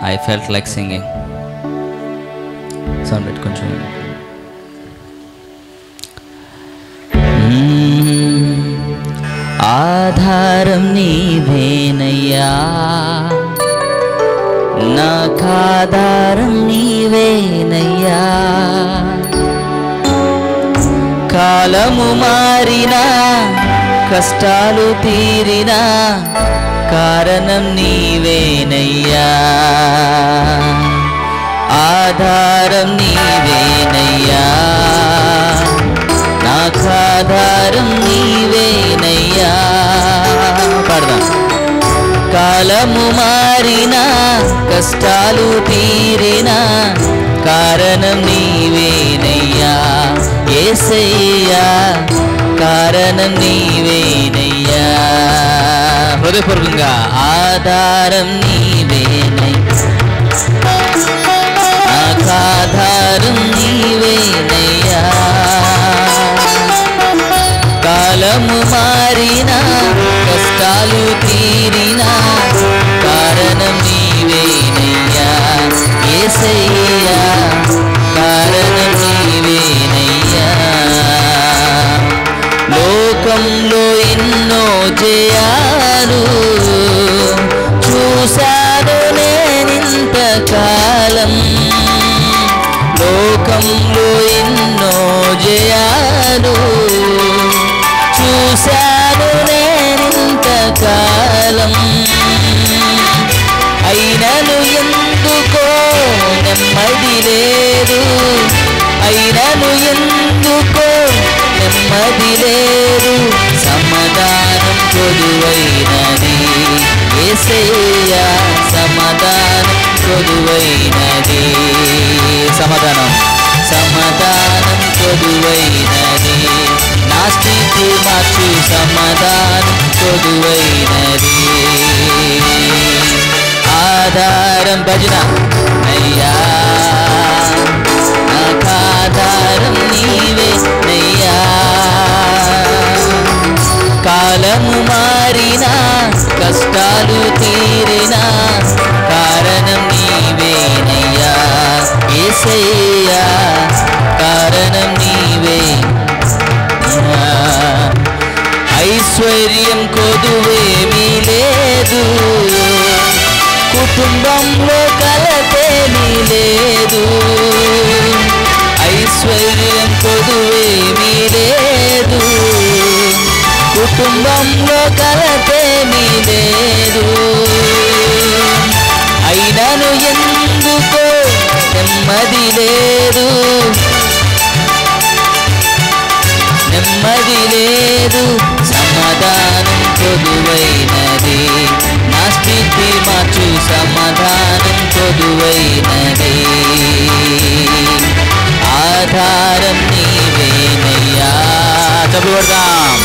I felt like singing sound పెట్టి కొంచెం మ్మ్. ఆధారం నీవేనయ్యా నాకాధారం నీవేనయ్యా కాలము మారినా కష్టాలు తీరినా కారణం నీవేనయ్యా ఆధారం నీవేనయ్యా నాకాధారం నీవేనయ్యా పాడదాం కాలము మారినా కష్టాలు తీరినా కారణం నీవేనయ్యా ఏసయ్యా కారణం నీవేనయ్యా హృదయపూర్వకంగా ఆధారం నీవేనయ్యా నాకాధారం నీవేనయ్యా కాలము మారినా కష్టాలు తీరినా కారణం నీవేనయ్యా ఏసయ్యా కారణం నీవేనయ్యా లోకంలో ఎన్నో జయాలు చూశాను నేనింత కాలం లోకంలో ఎన్నో జయాలు చూశాను నేనింత కాలం అయినను ఎందుకో నెమ్మది లేదు అయినను ఎందుకో నెమ్మది లేదు సమాధానం కొదువైనది ఏసయ్యా సమాధానం కొదువైనది సమాధానం సమాధానం కొదువైనది నా స్థితి మార్చు సమాధానం కొదువైనది ఆధారం భజన అయ్యా నాకాధారం నీవే నయ్యా కాలము మారినా కష్టాలు తీరినా కారణం నీవేనయ్యా ఏసయ్యా కారణం నీవే ఐశ్వర్యం కొదువేమీ లేదు కుటుంబంలో కలతేమీ లేదు ఐశ్వర్యం కొదువేమీ లేదు కుటుంబంలో కలతేమీ లేదు అయినను ఎందుకో నెమ్మది లేదు నెమ్మది లేదు సమాధానం కొదువైనది నా స్థితి మార్చు సమాధానం కొదువైనది ఆధారం నీవేనయ్యా చదువుదాం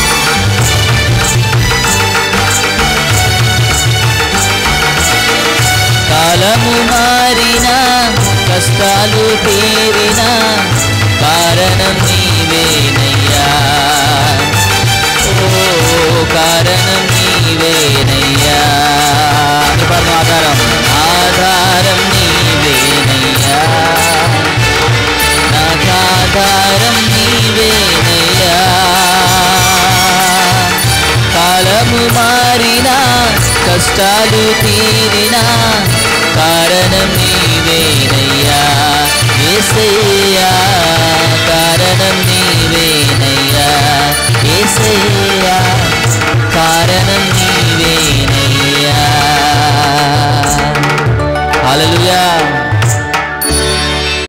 కాలము మారినా కష్టాలు తీరినా కారణం నీవేనయ్యా ఓ కారణం నీవేనయ్యా చెప్పాలి ఆధారం ఆధారం నీవేనయ్యా నాకాధారం నీవేనయ్యా కాలము మారినా కష్టాలు తీరినా కారణం నీవేనయ్యా ఏసయ్యా